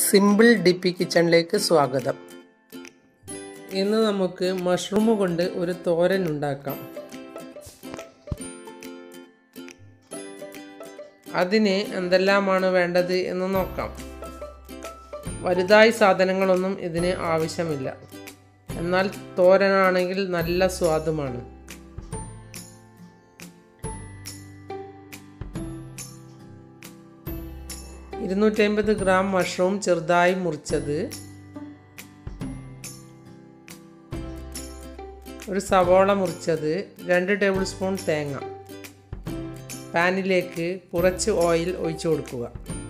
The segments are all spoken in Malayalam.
സിമ്പിൾ ഡി പി കിച്ചണിലേക്ക് സ്വാഗതം ഇന്ന് നമുക്ക് മഷ്റൂം കൊണ്ട് ഒരു തോരൻ ഉണ്ടാക്കാം അതിന് എന്തെല്ലാമാണ് വേണ്ടത് എന്ന് നോക്കാം വലുതായി സാധനങ്ങളൊന്നും ഇതിന് ആവശ്യമില്ല എന്നാൽ തോരനാണെങ്കിൽ നല്ല സ്വാദുമാണ് ഇരുന്നൂറ്റി അമ്പത് ഗ്രാം മഷ്റൂം ചെറുതായി മുറിച്ചത് ഒരു സവോള മുറിച്ചത് രണ്ട് ടേബിൾ സ്പൂൺ തേങ്ങ പാനിലേക്ക് കുറച്ച് ഓയിൽ ഒഴിച്ചു കൊടുക്കുക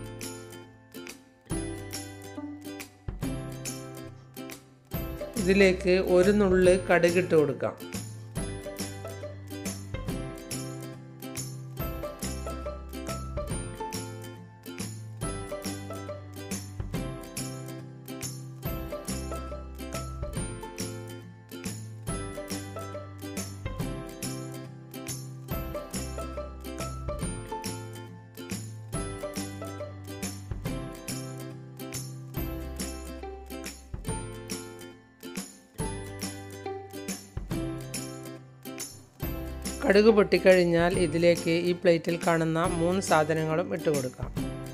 ഇതിലേക്ക് ഒരു നുള്ള് കടുകിട്ട് കൊടുക്കാം കടുക് പൊട്ടിക്കഴിഞ്ഞാൽ ഇതിലേക്ക് ഈ പ്ലേറ്റിൽ കാണുന്ന മൂന്ന് സാധനങ്ങളും ഇട്ട് കൊടുക്കാം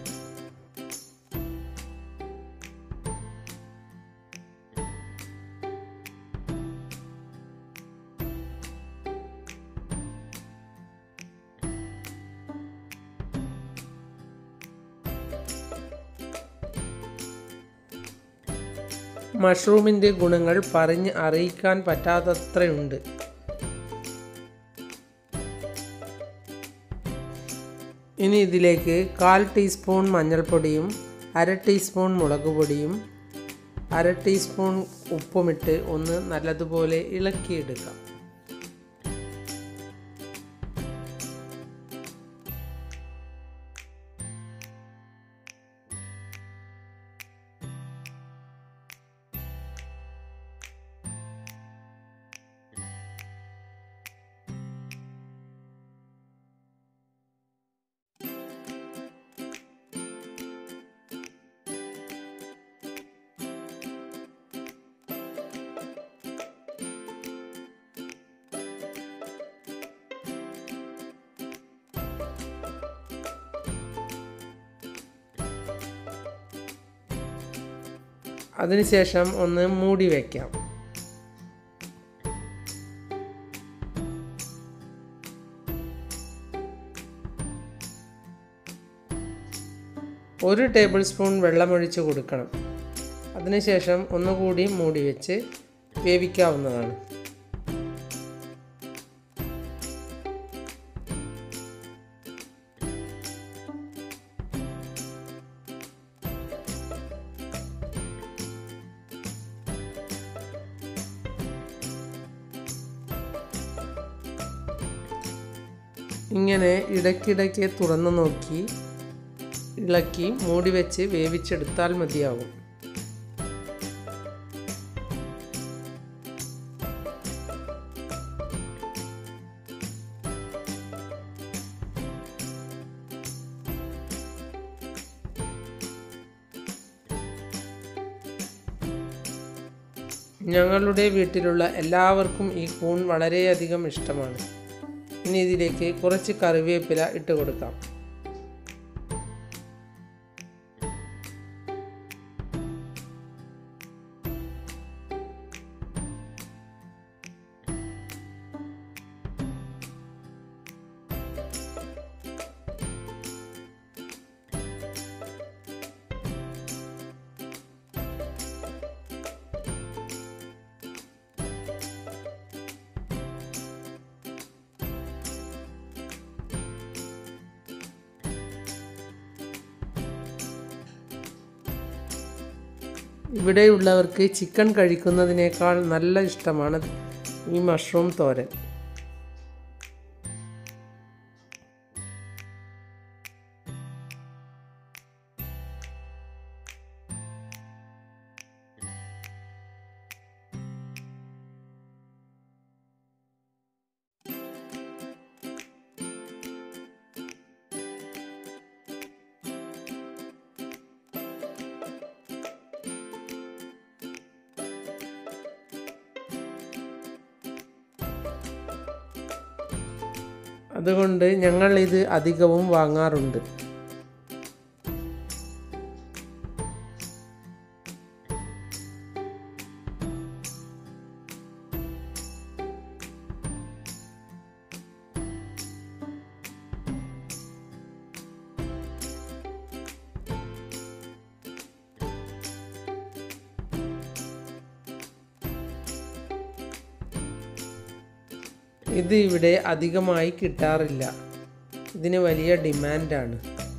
മഷ്റൂമിൻ്റെ ഗുണങ്ങൾ പറഞ്ഞ് അറിയിക്കാൻ പറ്റാത്തത്രയുണ്ട് ഇനി ഇതിലേക്ക് കാൽ ടീസ്പൂൺ മഞ്ഞൾപ്പൊടിയും അര ടീസ്പൂൺ മുളക് പൊടിയും അര ടീസ്പൂൺ ഉപ്പുമിട്ട് ഒന്ന് നല്ലതുപോലെ ഇളക്കിയെടുക്കാം അതിനുശേഷം ഒന്ന് മൂടി വയ്ക്കാം ഒരു ടേബിൾ സ്പൂൺ വെള്ളമൊഴിച്ച് കൊടുക്കണം അതിനുശേഷം ഒന്നുകൂടി മൂടി വെച്ച് വേവിക്കാവുന്നതാണ് ഇങ്ങനെ ഇടയ്ക്കിടയ്ക്ക് തുറന്നു നോക്കി ഇളക്കി മൂടി വെച്ച് വേവിച്ചെടുത്താൽ മതിയാവും ഞങ്ങളുടെ വീട്ടിലുള്ള എല്ലാവർക്കും ഈ കൂൺ വളരെയധികം ഇഷ്ടമാണ് ഇനി ഇതിലേക്ക് കുറച്ച് കറിവേപ്പില ഇട്ട് കൊടുക്കാം ഇവിടെയുള്ളവർക്ക് ചിക്കൻ കഴിക്കുന്നതിനേക്കാൾ നല്ല ഇഷ്ടമാണ് ഈ മഷ്റൂം തോരൻ അതുകൊണ്ട് ഞങ്ങൾ ഇത് അധികവും വാങ്ങാറുണ്ട് ഇത് ഇവിടെ അധികമായി കിട്ടാറില്ല ഇതിന് വലിയ ഡിമാൻഡാണ്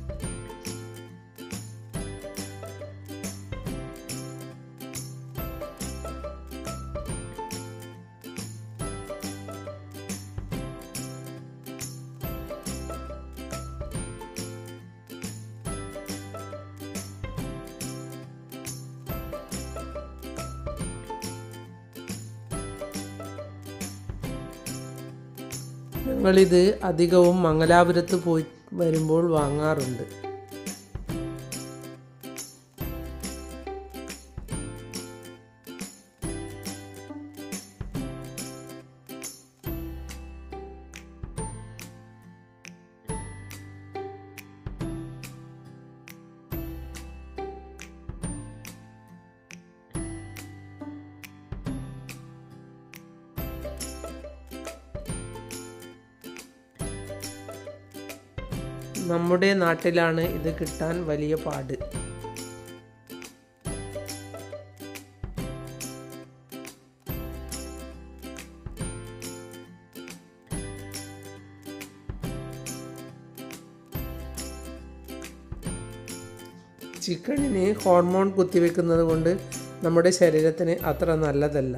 ഞങ്ങളിത് അധികവും മംഗലാപുരത്ത് പോയി വരുമ്പോൾ വാങ്ങാറുണ്ട് നമ്മുടെ നാട്ടിലാണ് ഇത് കിട്ടാൻ വലിയ പാട് ചിക്കണിന് ഹോർമോൺ കുത്തിവെക്കുന്നത് കൊണ്ട് നമ്മുടെ ശരീരത്തിന് അത്ര നല്ലതല്ല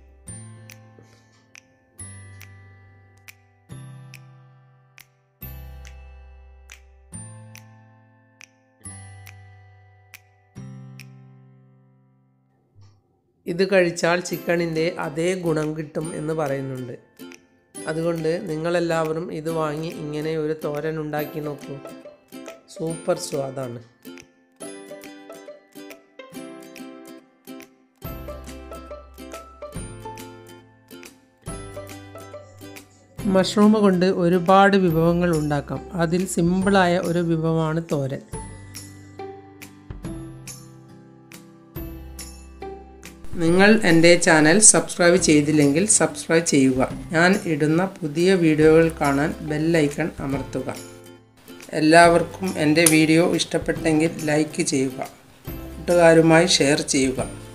ഇത് കഴിച്ചാൽ ചിക്കണിൻ്റെ അതേ ഗുണം കിട്ടും എന്ന് പറയുന്നുണ്ട് അതുകൊണ്ട് നിങ്ങളെല്ലാവരും ഇത് വാങ്ങി ഇങ്ങനെ ഒരു തോരൻ ഉണ്ടാക്കി നോക്കൂ സൂപ്പർ സ്വാദാണ് മഷ്റൂം കൊണ്ട് ഒരുപാട് വിഭവങ്ങൾ ഉണ്ടാക്കാം അതിൽ സിമ്പിളായ ഒരു വിഭവമാണ് തോരൻ നിങ്ങൾ എൻ്റെ ചാനൽ സബ്സ്ക്രൈബ് ചെയ്തില്ലെങ്കിൽ സബ്സ്ക്രൈബ് ചെയ്യുക ഞാൻ ഇടുന്ന പുതിയ വീഡിയോകൾ കാണാൻ ബെല്ലൈക്കൺ അമർത്തുക എല്ലാവർക്കും എൻ്റെ വീഡിയോ ഇഷ്ടപ്പെട്ടെങ്കിൽ ലൈക്ക് ചെയ്യുക കൂട്ടുകാരുമായി ഷെയർ ചെയ്യുക